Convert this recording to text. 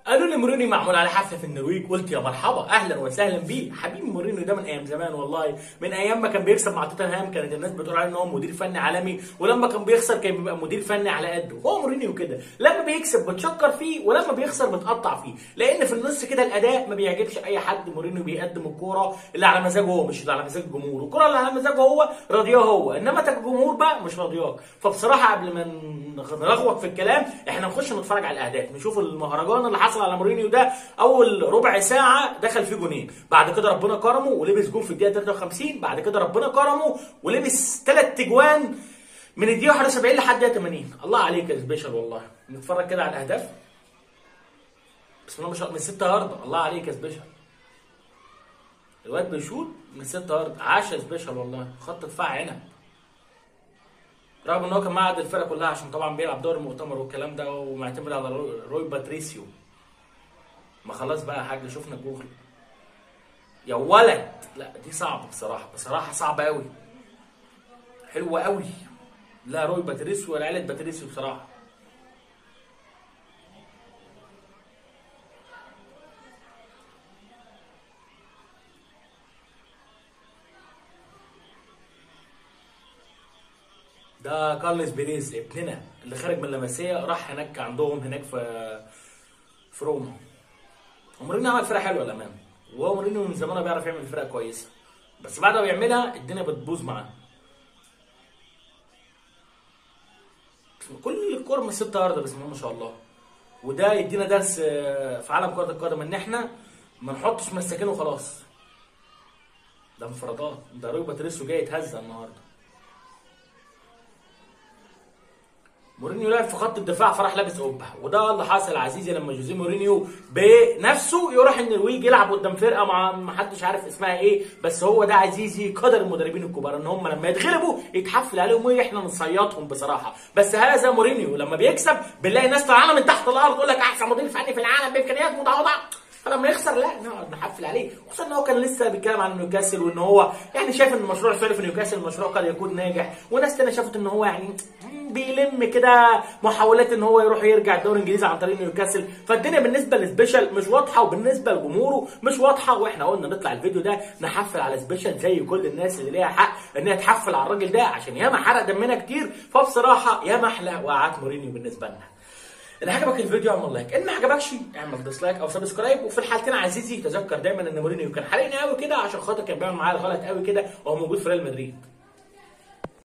قالوا لي مورينيو معمول على حفله في النرويج قلت يا مرحبا اهلا وسهلا بيه حبيبي مورينيو ده من ايام زمان والله من ايام ما كان بيكسب مع توتنهام كانت الناس بتقول عليه ان هو مدير فني عالمي ولما كان بيخسر كان بيبقى مدير فني على قده هو مورينيو كده لما بيكسب بتشكر فيه ولما بيخسر بتقطع فيه لان في النص كده الاداء ما بيعجبش اي حد مورينيو بيقدم الكوره اللي على مزاجه هو مش اللي على مزاج الجمهور الكوره اللي على مزاجه هو راضياه هو انما الجمهور بقى مش راضياك فبصراحه قبل ما نلغوط في الكلام احنا نخش نتفرج على الاهداف نشوف المهرجان اللي حصل على مورينيو ده اول ربع ساعه دخل فيه جونين بعد كده ربنا كرمه ولبس جون في الدقيقه 53 بعد كده ربنا كرمه ولبس ثلاث تجوان من الدقيقه 71 لحد الدقيقه 80 الله عليك يا سبيشال والله نتفرج كده على الاهداف بسم الله ما شاء الله من 6 يارد الله عليك يا سبيشال الواد بيشوط من 6 يارد عاش يا سبيشال والله خط دفاع عنب رغم ان هو كان معهد الفرقه كلها عشان طبعا بيلعب دوري المؤتمر والكلام ده ومعتمد على روي باتريسيو ما خلاص بقى يا حاج شفنا الجول يا ولد لا دي صعبه بصراحه بصراحه صعبه قوي حلوه قوي لا روي باتريسيو ولا عيله باتريسيو بصراحه ده كارلوس بيريز ابننا اللي خارج من لاماسيا راح هناك عندهم هناك في في روما ومورينيو عمل فرقه حلوه للامانه وهو مورينيو من زمان بيعرف يعمل فرقه كويسه بس بعد ما بيعملها الدنيا بتبوظ معاه كل الكوره من 6 يارده بسم الله ما شاء الله وده يدينا درس في عالم كره القدم ان احنا ما نحطش مساكين وخلاص ده انفرادات ده روي باتريسيو جاي يتهزق النهارده مورينيو لعب في خط الدفاع فراح لابس قبه وده اللي حصل عزيزي لما جوزيه مورينيو بنفسه يروح النرويج يلعب قدام فرقه مع ما حدش عارف اسمها ايه بس هو ده عزيزي قدر المدربين الكبار ان هم لما يتغلبوا يتحفل عليهم وايه احنا نصيطهم بصراحه بس هذا مورينيو لما بيكسب بنلاقي ناس طالعه من تحت الارض تقول لك احسن مدير فني في العالم بامكانيات متواضعه فلما يخسر لا نقعد نحفل عليه خصوصا ان هو كان لسه بيتكلم عن نيوكاسل وان هو يعني شايف ان المشروع الفعلي في نيوكاسل مشروع قد يكون ناجح وناس تانية شافت ان هو يعني بيلم كده محاولات ان هو يروح يرجع الدوري الانجليزي عن طريق نيوكاسل فالدنيا بالنسبه لسبيشال مش واضحه وبالنسبه لجمهوره مش واضحه واحنا قلنا نطلع الفيديو ده نحفل على سبيشال زي كل الناس اللي ليها حق ان هي تحفل على الراجل ده عشان ياما حرق دمنا كتير فبصراحه ياما احلى وقعات مورينيو بالنسبه لنا ان عجبك الفيديو اعمل لايك ان ما عجبكش اعمل ديسلايك او سبسكرايب وفي الحالتين عزيزي تذكر دايما ان مورينيو كان حرقني قوي كده عشان خاطر كان بيعمل معايا غلط قوي كده وهو موجود في ريال مدريد